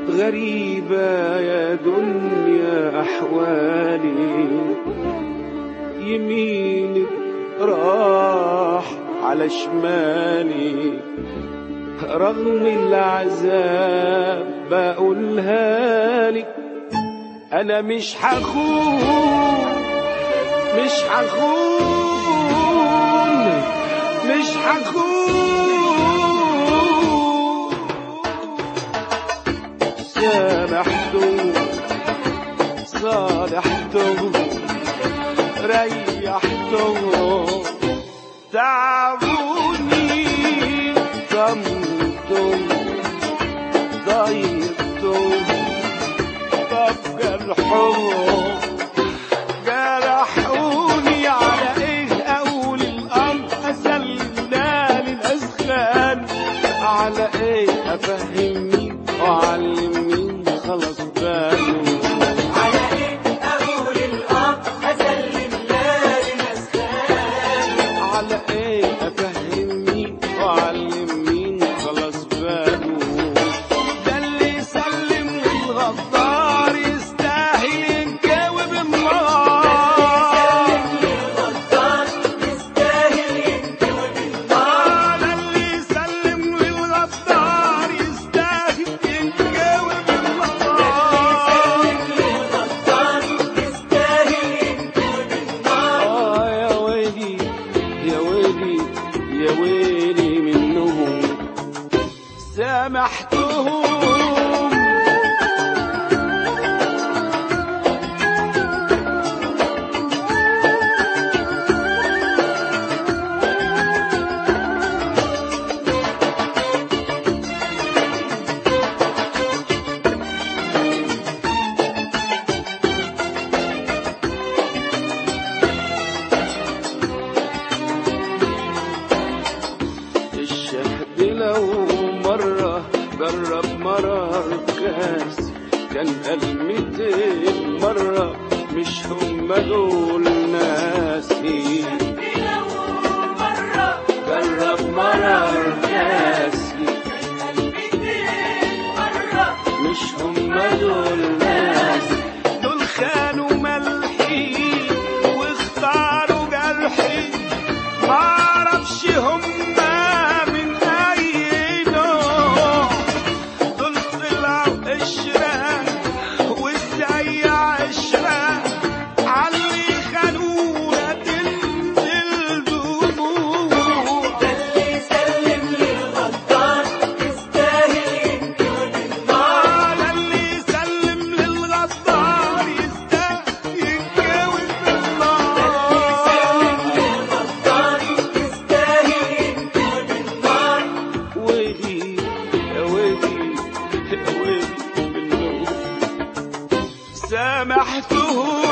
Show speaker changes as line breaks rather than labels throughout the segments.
غريبة يا دنيا أحوالي يمينك راح على شمالي رغم العذاب بقولها لك أنا مش هخون مش هخون مش هخون سامحته صالحته ريحته تعبوني طمته ضيقته طب جرحه جرحوني على ايه اول الامر اسلنا للاسخان على ايه افهم مين واعلم مين خلاص باله
على ايه اقول الاب اسلم لازم اسخان
على ايه افهم مين واعلم مين خلاص باله ده اللي يسلم للغدار يستاهل ينجاوب النار
الغدار يستاهل ينجوب النار
ده اللي يسلم للغدار يستاهل ينجاوب النار
الغدار يستاهل ينجوب النار
آه يا ويلي يا ويلي يا ويلي منهم سامحتهم الشهد لو مرة جرب مرار كاسي كان قلمتين مرة مش هم دول ناسي
لو مرة
جرب مرار كاسي
ميتين مرة
مش هم دول ناسي دول خانوا ملحي واختاروا جرحي معرفش هم من اي نوع دول طلعوا قشرة وازاي عشرة علي خانونا تنزل دموع
ده اللي يسلم للغدار يستاهل ينجوب النار
على اللي يسلم للغدار يستاهل يتجاوز بالنار
الغدار يستاهل ينجوب النار
ويلي يا ويلي يا ويلي منهم سامحتهم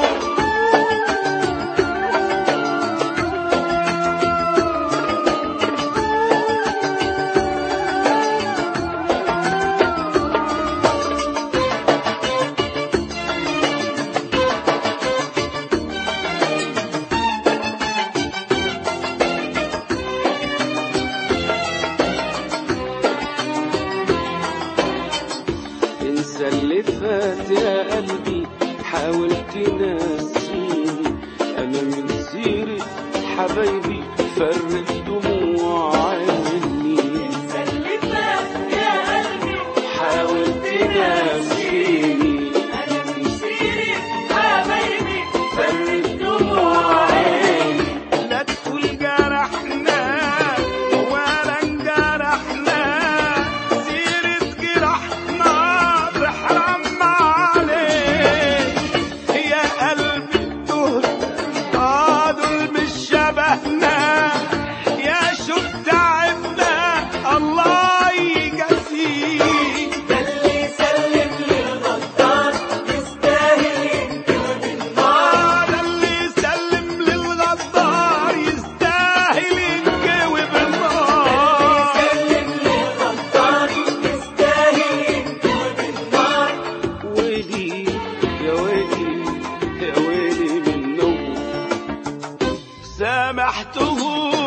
انسى اللي فات يا قلبي حاول تنسيني انا من سيرة حبايبي فرت دموع عيني
سلفت يا قلبي
حاول تنسيني
انا من سيرة حبايبي
فرت دموع عيني لا تقول جرحنا ولا انجرحنا سيرة جرحنا تحرم عليك يا قلبي تهدى اه دول مش شبهنا يا شو تعبنا الله يجازيك
ده اللي يسلم للغدار يستاهل ينجوب النار
هذا اللي يسلم للغدار يستاهل ينجوب النار
يسلم للغدار يستاهل ينجوب النار
ويلي يا ويلي يا ويلي منهم سامحتهم